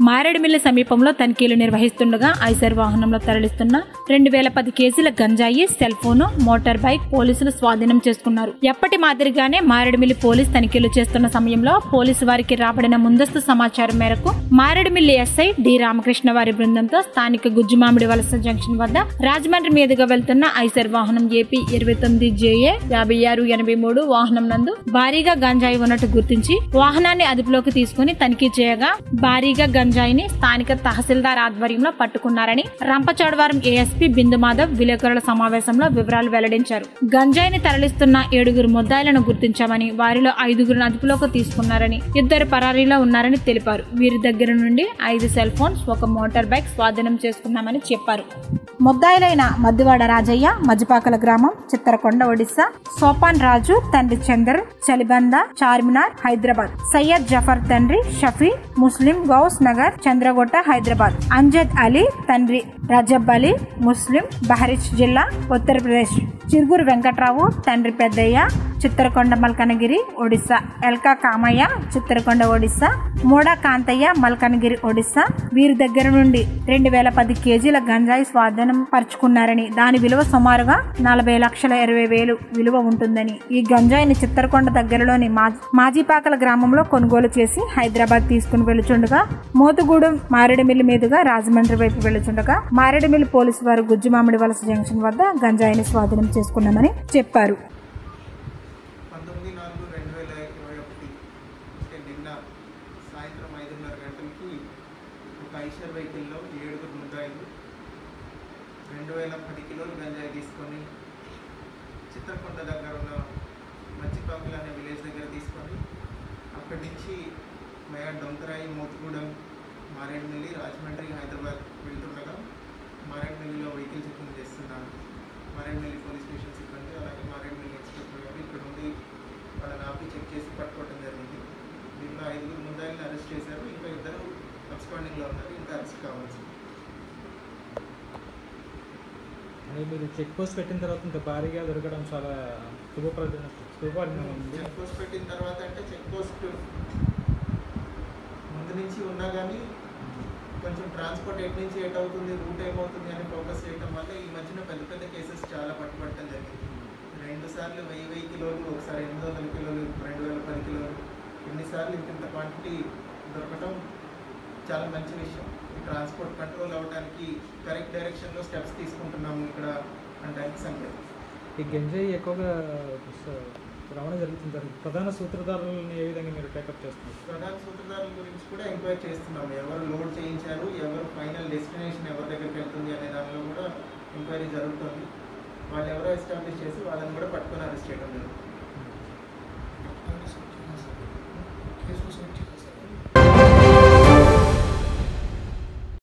మారేడుమిల్లి సమీపంలో తనిఖీలు నిర్వహిస్తుండగా ఐసర్ వాహనంలో తరలిస్తున్న రెండు వేల పది కేజీల గంజాయి సెల్ ఫోను మోటార్ బైక్ పోలీసులు స్వాధీనం చేసుకున్నారు ఎప్పటి మాదిరిగానే మారేడుమిల్లి పోలీస్ తనిఖీలు చేస్తున్న సమయంలో పోలీసు వారికి రాబడిన ముందస్తు సమాచారం మేరకు మారేడుమిల్లి ఎస్ఐ డి రామకృష్ణ వారి బృందంతో స్థానిక గుజ్జుమామిడి వలస జంక్షన్ వద్ద రాజమండ్రి మీదుగా వెళ్తున్న ఐసర్ వాహనం ఏపీ ఇరవై తొమ్మిది జేఏ యాభై ఆరు ఎనభై మూడు వాహనం నందు భారీగా గంజాయి ఉన్నట్టు గుర్తించి వాహనాన్ని అదుపులోకి తీసుకుని తనిఖీ చేయగా భారీగా గంజాయిని స్థానిక తహసీల్దార్ ఆధ్వర్యంలో పట్టుకున్నారని రంపచోడవరం ఏఎస్పీ బిందు మాధవ్ విలేకరుల సమావేశంలో వివరాలు వెల్లడించారు గంజాయిని తరలిస్తున్న ఏడుగురు ముద్దాయిలను గుర్తించామని వారిలో ఐదుగురు అదుపులోకి తీసుకున్నారని ఇద్దరు పరారీలో ఉన్నారని తెలిపారు వీరి దగ్గర నుండి ఐదు సెల్ ఫోన్స్ ఒక మోటార్ బైక్ స్వాధీనం చేసుకున్నామని చెప్పారు ముద్దాయిలైన మద్దివాడ రాజయ్య మజ్జిపాకల గ్రామం చిత్తరకొండ ఒడిశా సోపాన్ రాజు తండ్రి చందర్ చలిబంద చార్మినార్ హైదరాబాద్ సయ్యద్ జఫర్ తండ్రి షఫీ ముస్లిం గౌస్ నగర్ చంద్రగొట్ట హైదరాబాద్ అంజద్ అలీ తండ్రి రజబ్ అలీ ముస్లిం బహరిచ్ జిల్లా ఉత్తరప్రదేశ్ చిరుగురు వెంకట్రావు తండ్రి పెద్దయ్య చిత్తరకొండ మల్కనగిరి ఒడిశా ఎల్కా కామయ్య చిత్తరకొండ ఒడిశా మోడా కాంతయ్య మల్కనగిరి ఒడిశా వీరి దగ్గర నుండి రెండు వేల పది కేజీల గంజాయి స్వాధీనం పరుచుకున్నారని దాని విలువ సుమారుగా నలభై లక్షల ఇరవై వేలు విలువ ఉంటుందని ఈ గంజాయిని చిత్తరకొండ దగ్గరలోని మా- మాజీపాకల గ్రామంలో కొనుగోలు చేసి హైదరాబాద్ తీసుకుని వెళుచుండగా మోతుగూడెం మారేడుమిల్లి మీదుగా రాజమండ్రి వైపు వెళుచుండగా మారేడుమిల్లి పోలీసు వారు గుజ్జుమామిడి వలస జంక్షన్ వద్ద గంజాయిని స్వాధీనం చేసుకున్నామని చెప్పారు పంతొమ్మిది నాలుగు రెండు వేల ఇరవై ఒకటి అంటే నిన్న సాయంత్రం ఐదున్నర గంటలకి ఒక ఐషర్ వెహికల్లో ఏడుగురు ముద్దాయిలు రెండు వేల పది కిలోలు గంజాయి తీసుకొని చిత్రకొండ దగ్గర ఉన్న మచ్చిపాకులు అనే విలేజ్ దగ్గర తీసుకొని అక్కడి నుంచి మయా డొంకరాయి మోతుగూడెం మారేడుమిల్లి రాజమండ్రి హైదరాబాద్ వెళ్తుండగా మారేడుమిల్లిలో వెహికల్ చెకింగ్ చేస్తున్నాను మారేడుమిల్లి పోలీస్ స్టేషన్ సిబ్బంది అలాగే మారేడుమిల్లి ఇన్స్పెక్టర్ గారు ఇక్కడ ఉండి వాళ్ళని ఆపి చెక్ చేసి పట్టుకోవడం జరిగింది దీనిలో ఐదుగురు ముద్దాయిల్ని అరెస్ట్ చేశారు ఇంకా ఇద్దరు అబ్స్కాండింగ్లో ఉన్నారు ఇంకా అరెస్ట్ కావాల్సి ఉంది. అని మీరు చెక్ పోస్ట్ పెట్టిన తర్వాత ఇంత భారీగా దొరకడం చాలా శుభప్రద శుభపరిణామం ఉంది చెక్ పోస్ట్ పెట్టిన తర్వాత అంటే చెక్ పోస్ట్ ముందు నుంచి ఉన్నా కానీ కొంచెం ట్రాన్స్పోర్ట్ ఎటు నుంచి ఎటు అవుతుంది రూట్ ఏమవుతుంది అని ఫోకస్ చేయడం వల్ల ఈ మధ్యన పెద్ద పెద్ద కేసెస్ చాలా పట్టుబట్టడం జరిగింది రెండు సార్లు వెయ్యి వెయ్యి కిలోలు ఒకసారి ఎనిమిది వందల కిలోలు రెండు వేల పది కిలోలు ఎన్నిసార్లు ఇంత క్వాంటిటీ దొరకడం చాలా మంచి విషయం ఈ ట్రాన్స్పోర్ట్ కంట్రోల్ అవ్వడానికి కరెక్ట్ డైరెక్షన్లో స్టెప్స్ తీసుకుంటున్నాము ఇక్కడ అనడానికి సంకేతం ఈ గంజాయి ఎక్కువగా స- రవాణా జరుగుతుంటారు ప్రధాన సూత్రధారులను ఏ విధంగా మీరు టేకప్ చేస్తున్నారు ప్రధాన సూత్రధారుల గురించి కూడా ఎంక్వైరీ చేస్తున్నాము ఎవరు లోడ్ చేయించారు ఎవరు ఫైనల్ డెస్టినేషన్ ఎవరి దగ్గరికి వెళ్తుంది అనే దానిలో కూడా ఎంక్వైరీ జరుగుతుంది వాళ్ళు ఎవరో ఎస్టాబ్లిష్ చేసి వాళ్ళని కూడా పట్టుకొని అరెస్ట్ చేయడం జరుగుతుంది